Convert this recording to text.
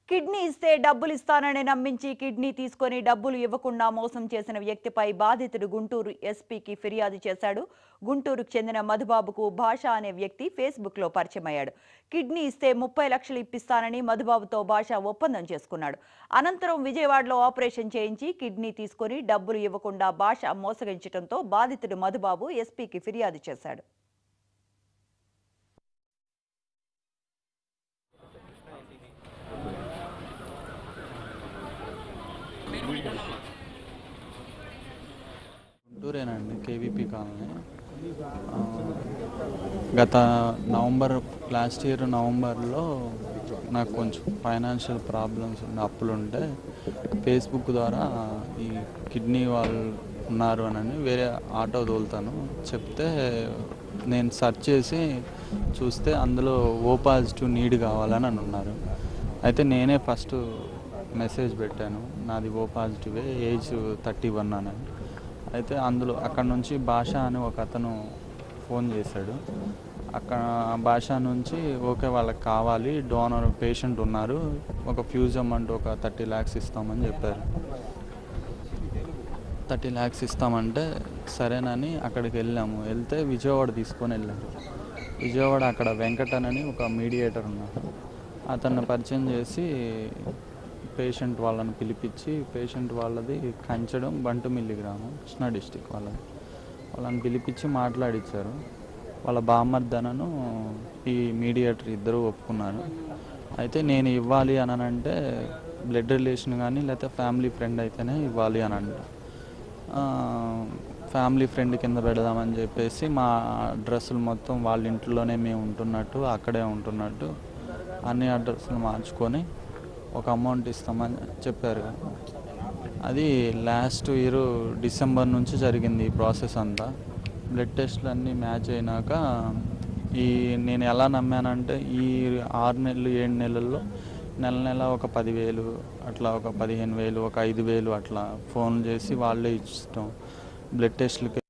kidney ఇస్తే డబ్బులు ఇస్తానని నమ్మించి కిడ్నీ తీసుకొని డబ్బులు ఇవ్వకుండా మోసం చేసిన వ్యక్తిపై బాధితుడు గుంటూరు ఎస్పీకి ఫిర్యాదు చేశాడు గుంటూరుకు చెందిన మధుబాబుకు భాష అనే వ్యక్తి ఫేస్బుక్ లో పరిచయమయ్యాడు కిడ్నీ ఇస్తే ముప్పై లక్షలు ఇప్పిస్తానని మధుబాబుతో భాష ఒప్పందం చేసుకున్నాడు అనంతరం విజయవాడలో ఆపరేషన్ చేయించి కిడ్నీ తీసుకొని డబ్బులు ఇవ్వకుండా భాష మోసగించడంతో బాధితుడు మధుబాబు ఎస్పీకి ఫిర్యాదు చేశాడు గుంటూరేనండి కేవీపీ కాలనీ ఆ, గత నవంబర్ లాస్ట్ ఇయర్ నవంబర్లో నాకు కొంచెం ఫైనాన్షియల్ ప్రాబ్లమ్స్ ఉండే అప్పులు ఉంటే ఫేస్బుక్ ద్వారా ఈ కిడ్నీ వాళ్ళు ఉన్నారు అని వేరే ఆటో తోలుతాను చెప్తే నేను సెర్చ్ చేసి చూస్తే అందులో ఓ పాజిటివ్ నీడ్ కావాలని అని ఉన్నారు అయితే నేనే ఫస్ట్ మెసేజ్ పెట్టాను నాది ఓ పాజిటివే ఏజ్ థర్టీ వన్ అని అయితే అందులో అక్కడ నుంచి భాష అని ఒక అతను ఫోన్ చేశాడు అక్కడ భాష నుంచి ఓకే వాళ్ళకి కావాలి డోనర్ పేషెంట్ ఉన్నారు ఒక ఫ్యూజమ్ అంటూ ఒక థర్టీ ల్యాక్స్ ఇస్తామని చెప్పారు థర్టీ ల్యాక్స్ ఇస్తామంటే సరేనని అక్కడికి వెళ్ళాము వెళ్తే విజయవాడ తీసుకొని వెళ్ళారు విజయవాడ అక్కడ వెంకటన్ అని ఒక మీడియేటర్ ఉన్నారు అతన్ని పరిచయం చేసి పేషెంట్ వాళ్ళని పిలిపించి పేషెంట్ వాళ్ళది కంచడం బంటుమిల్లి గ్రామం కృష్ణా డిస్టిక్ వాళ్ళది వాళ్ళని పిలిపించి మాట్లాడిచ్చారు వాళ్ళ బామ్మర్దనను ఈ మీడియేటర్ ఇద్దరు ఒప్పుకున్నారు అయితే నేను ఇవ్వాలి అని అంటే బ్లడ్ రిలేషన్ కానీ లేకపోతే ఫ్యామిలీ ఫ్రెండ్ అయితేనే ఇవ్వాలి అని అంట ఆ, ఫ్యామిలీ ఫ్రెండ్ కింద పెడదామని చెప్పేసి మా అడ్రస్లు మొత్తం వాళ్ళ ఇంట్లోనే మేము ఉంటున్నట్టు అక్కడే ఉంటున్నట్టు అన్ని అడ్రస్లు మార్చుకొని ఒక అమౌంట్ ఇస్తామని చెప్పారు అది లాస్ట్ ఇయర్ డిసెంబర్ నుంచి జరిగింది ఈ ప్రాసెస్ అంతా బ్లడ్ టెస్ట్లు అన్నీ మ్యాచ్ అయినాక ఈ నేను ఎలా నమ్మానంటే ఈ ఆరు నెలలు ఏడు నెలల్లో నెల నెల ఒక పదివేలు అట్లా ఒక పదిహేను వేలు ఒక ఐదు వేలు అట్లా ఫోన్ చేసి వాళ్ళే ఇష్టం బ్లడ్ టెస్ట్లకి